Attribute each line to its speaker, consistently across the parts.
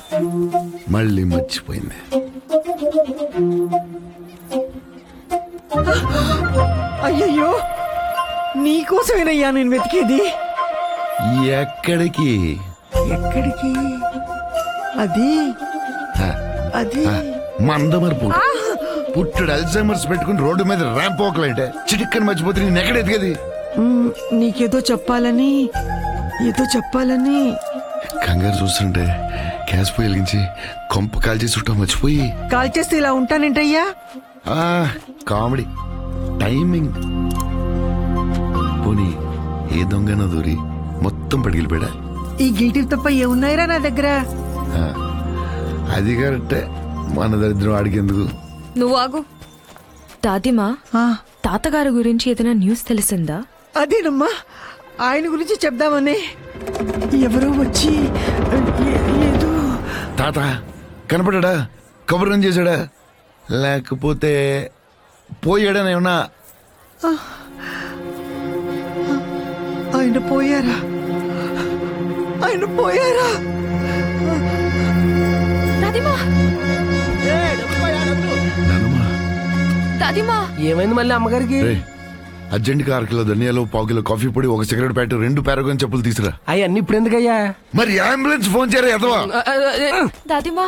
Speaker 1: మళ్ళీ మర్చిపోయింది
Speaker 2: అయ్యయ్యో నీకోసమేనయ్యా నేను వెతికేది
Speaker 1: ఎక్కడికి
Speaker 2: ఎక్కడికి అది
Speaker 1: హ,
Speaker 2: అది
Speaker 1: హ, మందమరుపు పుట్టుడు అల్జైమర్స్ పెట్టుకుని రోడ్డు మీద ర్యాంప్ పోకలంటే చిటిక్కని మర్చిపోతే నేను ఎక్కడ ఎదిగేది
Speaker 2: మ్, నీకేదో చెప్పాలని ఏదో చెప్పాలని
Speaker 1: కంగారు చూస్తుంటే గ్యాస్ పొయ్యి వెలిగించి కొంప కాల్చేసి చుట్టా మర్చిపోయి
Speaker 2: కాల్ చేస్తే ఇలా ఉంటానేంటయ్యా
Speaker 1: ఆ కామెడీ టైమింగ్ పోనీ ఏ దొంగనో దూరి మొత్తం పడిగిలిపోయా
Speaker 2: ఈ గీటివ్ తప్ప ఏమున్నాయిరా నా దగ్గర
Speaker 1: అది కరెక్టే మన దరిద్రం ఆడికెందుకు
Speaker 3: నువ్వు ఆగు దాదిమా
Speaker 2: ఆ,
Speaker 3: తాతగారి గురించి ఏదైనా న్యూస్ తెలిసిందా
Speaker 2: అదేనమ్మా ఆయన గురించి చెప్దామని ఎవరో వచ్చి ఏ- ఏదో
Speaker 1: తాత కనపడ్డా కబురం చేశాడా లేకపోతే పోయాడని ఏమన్నా
Speaker 2: ఆయన పోయారా ఆయన పోయారా
Speaker 3: దాదిమా
Speaker 1: నానమ్మా
Speaker 3: దాదిమా
Speaker 4: ఏమైంది మళ్ళీ అమ్మగారికి
Speaker 1: రే అర్జెంట్ అర కిలో ధనియాలు పావు కిలో కాఫీ పొడి ఒక సిగరెట్ ప్యాకెట్ రెండు పారగొని చెప్పులు తీసురా
Speaker 4: అవన్నీ ఇప్పుడు ఎందుకయ్యా
Speaker 1: మరి అంబులెన్స్ ఫోన్ చేయరా ఎదవా
Speaker 4: ఆ, ఆ, ఆ,
Speaker 3: దాదిమా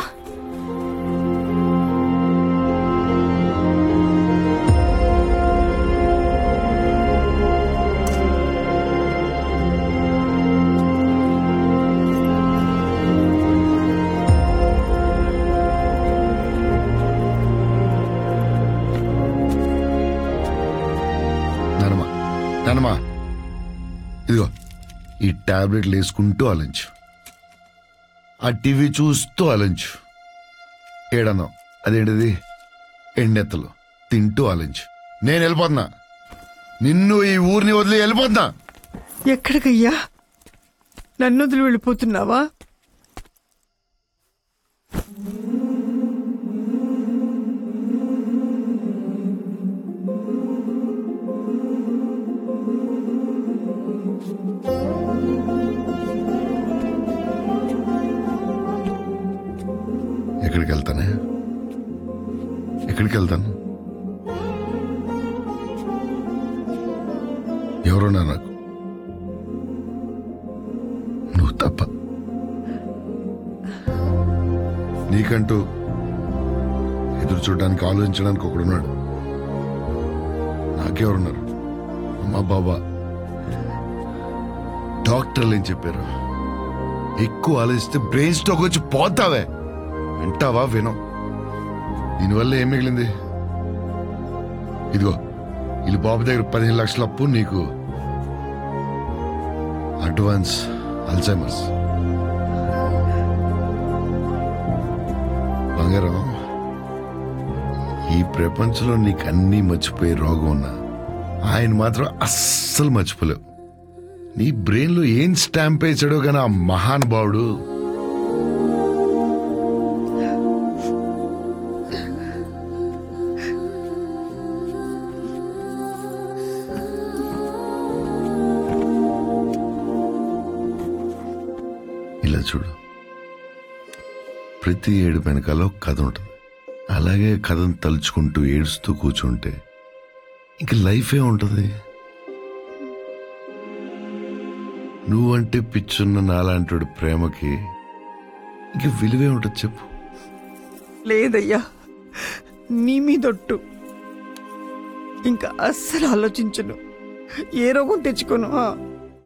Speaker 1: నానమ్మా నానమ్మా ఇదిగో ఈ టాబ్లెట్లు వేసుకుంటూ ఆలించు ఆ టీవీ చూస్తూ ఆలించు ఏడన్నాం అదేంటిది ఎండెత్తలు తింటూ ఆలించు నేను వెళ్ళిపోతున్నా నిన్ను ఈ ఊరిని వదిలి వెళ్ళిపోతున్నా
Speaker 2: ఎక్కడికయ్యా నన్ను వదిలి వెళ్ళిపోతున్నావా
Speaker 1: ఎక్కడికి వెళ్తానే ఎక్కడికి వెళ్తాను ఎవరున్నా నాకు నువ్వు తప్ప నీకంటూ ఎదురు చూడడానికి ఆలోచించడానికి ఒకడున్నాడు నాకెవరున్నారు అమ్మా బాబా డాక్టర్లు ఏం చెప్పారు ఎక్కువ ఆలోచిస్తే బ్రెయిన్ స్ట్రోక్ వచ్చి పోతావే వింటావా వినం దీనివల్ల ఏం మిగిలింది ఇదిగో వీళ్ళు బాబు దగ్గర పదిహేను లక్షల అప్పు నీకు అడ్వాన్స్ అల్జైమర్స్ బంగారం ఈ ప్రపంచంలో నీకు అన్నీ మర్చిపోయే రోగం ఉన్నా ఆయన మాత్రం అస్సలు మర్చిపోలేవు నీ బ్రెయిన్లో ఏం స్టాంప్ వేసాడో కానీ ఆ మహానుభావుడు ఇలా చూడు ప్రతి ఏడు వెనకాల ఒక కథ ఉంటుంది అలాగే కథను తలుచుకుంటూ ఏడుస్తూ కూర్చుంటే ఇంక లైఫే ఉంటుంది నువ్వంటే పిచ్చున్న నాలాంటి ప్రేమకి ఇంక విలువే ఉంటుంది చెప్పు
Speaker 2: లేదయ్యా నీ మీదొట్టు ఇంకా అస్సలు ఆలోచించను ఏ రోగం తెచ్చుకోను ఆ.